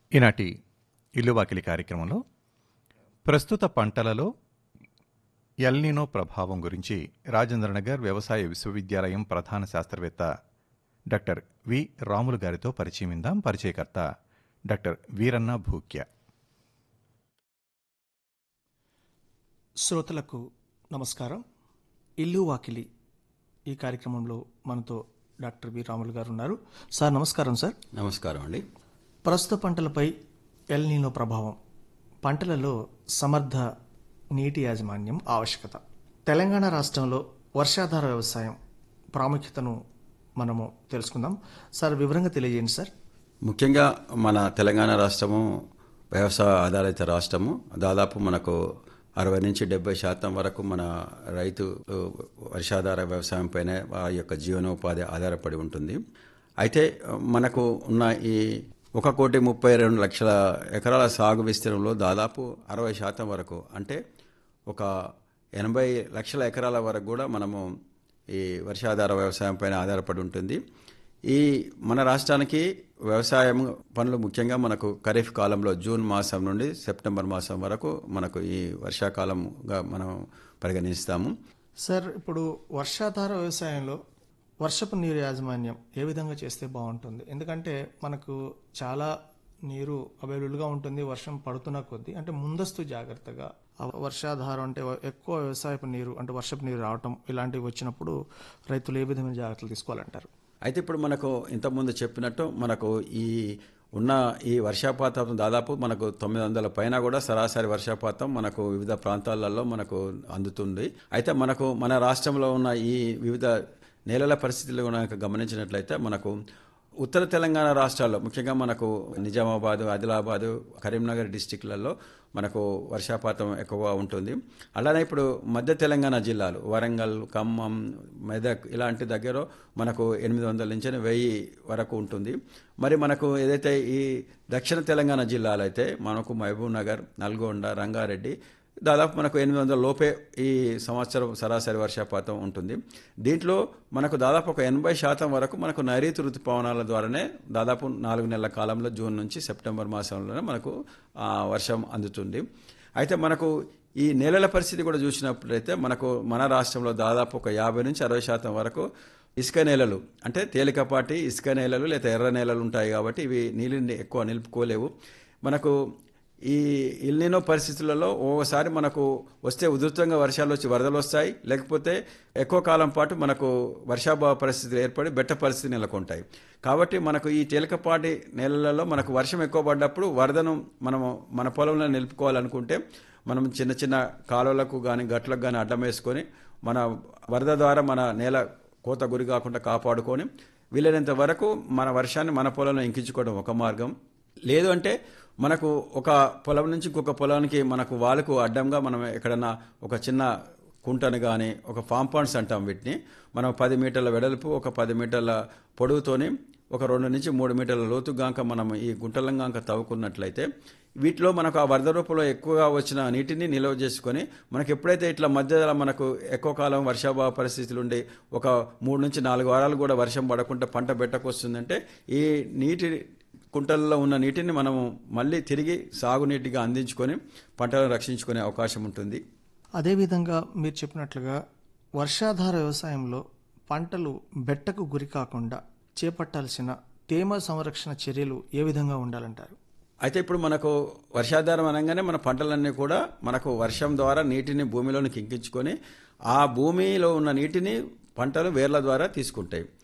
ఈనాటి ఇల్లువాకిలి కార్యక్రమంలో ప్రస్తుత పంటలలో ఎల్నినో ప్రభావం గురించి రాజేంద్రనగర్ వ్యవసాయ విశ్వవిద్యాలయం ప్రధాన శాస్త్రవేత్త డాక్టర్ వి రాములు గారితో పరిచయం ఇందాం పరిచయకర్త డాక్టర్ వీరన్న భూక్య శ్రోతలకు నమస్కారం ఇల్లు వాకిలి ఈ కార్యక్రమంలో మనతో డాక్టర్ వి రాములు గారు ఉన్నారు సార్ నమస్కారం సార్ నమస్కారం అండి ప్రస్తుత పంటలపై ఎల్ నీనో ప్రభావం పంటలలో సమర్థ నీటి యాజమాన్యం ఆవశ్యకత తెలంగాణ రాష్ట్రంలో వర్షాధార వ్యవసాయం ప్రాముఖ్యతను మనము తెలుసుకుందాం సార్ వివరంగా తెలియజేయండి సార్ ముఖ్యంగా మన తెలంగాణ రాష్ట్రము వ్యవసాయ ఆధారిత రాష్ట్రము దాదాపు మనకు అరవై నుంచి డెబ్బై శాతం వరకు మన రైతు ఉ, వర్షాధార వ్యవసాయం పైన వారి యొక్క జీవనోపాధి ఆధారపడి ఉంటుంది అయితే మనకు ఉన్న ఈ ఒక కోటి ముప్పై రెండు లక్షల ఎకరాల సాగు విస్తీర్ణంలో దాదాపు అరవై శాతం వరకు అంటే ఒక ఎనభై లక్షల ఎకరాల వరకు కూడా మనము ఈ వర్షాధార వ్యవసాయం పైన ఆధారపడి ఉంటుంది ఈ మన రాష్ట్రానికి వ్యవసాయం పనులు ముఖ్యంగా మనకు ఖరీఫ్ కాలంలో జూన్ మాసం నుండి సెప్టెంబర్ మాసం వరకు మనకు ఈ వర్షాకాలంగా మనం పరిగణిస్తాము సార్ ఇప్పుడు వర్షాధార వ్యవసాయంలో వర్షపు నీరు యాజమాన్యం ఏ విధంగా చేస్తే బాగుంటుంది ఎందుకంటే మనకు చాలా నీరు అవైలబుల్గా ఉంటుంది వర్షం పడుతున్న కొద్దీ అంటే ముందస్తు జాగ్రత్తగా ఆ వర్షాధారం అంటే ఎక్కువ వ్యవసాయపు నీరు అంటే వర్షపు నీరు రావటం ఇలాంటివి వచ్చినప్పుడు రైతులు ఏ విధమైన జాగ్రత్తలు తీసుకోవాలంటారు అయితే ఇప్పుడు మనకు ఇంతకుముందు చెప్పినట్టు మనకు ఈ ఉన్న ఈ వర్షపాతం దాదాపు మనకు తొమ్మిది వందల పైన కూడా సరాసరి వర్షపాతం మనకు వివిధ ప్రాంతాలలో మనకు అందుతుంది అయితే మనకు మన రాష్ట్రంలో ఉన్న ఈ వివిధ నేలల పరిస్థితులు కనుక గమనించినట్లయితే మనకు ఉత్తర తెలంగాణ రాష్ట్రాల్లో ముఖ్యంగా మనకు నిజామాబాద్ ఆదిలాబాద్ కరీంనగర్ డిస్టిక్లలో మనకు వర్షపాతం ఎక్కువగా ఉంటుంది అలానే ఇప్పుడు మధ్య తెలంగాణ జిల్లాలు వరంగల్ ఖమ్మం మెదక్ ఇలాంటి దగ్గర మనకు ఎనిమిది వందల నుంచి వెయ్యి వరకు ఉంటుంది మరి మనకు ఏదైతే ఈ దక్షిణ తెలంగాణ జిల్లాలు అయితే మనకు మహబూబ్ నగర్ నల్గొండ రంగారెడ్డి దాదాపు మనకు ఎనిమిది వందల లోపే ఈ సంవత్సరం సరాసరి వర్షపాతం ఉంటుంది దీంట్లో మనకు దాదాపు ఒక ఎనభై శాతం వరకు మనకు నైరుతి ఋతుపవనాల ద్వారానే దాదాపు నాలుగు నెలల కాలంలో జూన్ నుంచి సెప్టెంబర్ మాసంలోనే మనకు ఆ, వర్షం అందుతుంది అయితే మనకు ఈ నేలల పరిస్థితి కూడా చూసినప్పుడైతే మనకు మన రాష్ట్రంలో దాదాపు ఒక యాభై నుంచి అరవై శాతం వరకు ఇసుక నేలలు అంటే తేలికపాటి ఇసుక నేలలు లేదా ఎర్ర నేలలు ఉంటాయి కాబట్టి ఇవి నీళ్ళని ఎక్కువ నిలుపుకోలేవు మనకు ఈ ఇల్నినో పరిస్థితులలో ఓసారి మనకు వస్తే ఉధృతంగా వర్షాలు వచ్చి వరదలు వస్తాయి లేకపోతే ఎక్కువ కాలం పాటు మనకు వర్షాభావ పరిస్థితులు ఏర్పడి బెట్ట పరిస్థితి నెలకొంటాయి కాబట్టి మనకు ఈ తేలికపాటి నేలలలో మనకు వర్షం ఎక్కువ పడ్డప్పుడు వరదను మనము మన పొలంలో నిలుపుకోవాలనుకుంటే మనం చిన్న చిన్న కాలువలకు కానీ గట్లకు కానీ అడ్డం వేసుకొని మన వరద ద్వారా మన నేల కోత గురి కాకుండా కాపాడుకొని వీలైనంత వరకు మన వర్షాన్ని మన పొలంలో ఇంకించుకోవడం ఒక మార్గం లేదు అంటే మనకు ఒక పొలం నుంచి ఇంకొక పొలానికి మనకు వాళ్ళకు అడ్డంగా మనం ఎక్కడన్నా ఒక చిన్న కుంటను కానీ ఒక ఫామ్ పాండ్స్ అంటాం వీటిని మనం పది మీటర్ల వెడల్పు ఒక పది మీటర్ల పొడవుతోని ఒక రెండు నుంచి మూడు మీటర్ల లోతు గాంక మనం ఈ గుంటలంగాంక తవ్వుకున్నట్లయితే వీటిలో మనకు ఆ వరద రూపంలో ఎక్కువగా వచ్చిన నీటిని నిల్వ చేసుకొని మనకి ఎప్పుడైతే ఇట్లా మధ్యలో మనకు ఎక్కువ కాలం వర్షాభావ పరిస్థితులు ఉండి ఒక మూడు నుంచి నాలుగు వారాలు కూడా వర్షం పడకుండా పంట పెట్టకొస్తుందంటే ఈ నీటి కుంటల్లో ఉన్న నీటిని మనము మళ్ళీ తిరిగి సాగునీటిగా అందించుకొని పంటలను రక్షించుకునే అవకాశం ఉంటుంది అదేవిధంగా మీరు చెప్పినట్లుగా వర్షాధార వ్యవసాయంలో పంటలు బెట్టకు గురి కాకుండా చేపట్టాల్సిన తేమ సంరక్షణ చర్యలు ఏ విధంగా ఉండాలంటారు అయితే ఇప్పుడు మనకు వర్షాధారం అనగానే మన పంటలన్నీ కూడా మనకు వర్షం ద్వారా నీటిని భూమిలోనికి ఇంకించుకొని ఆ భూమిలో ఉన్న నీటిని పంటలు వేర్ల ద్వారా తీసుకుంటాయి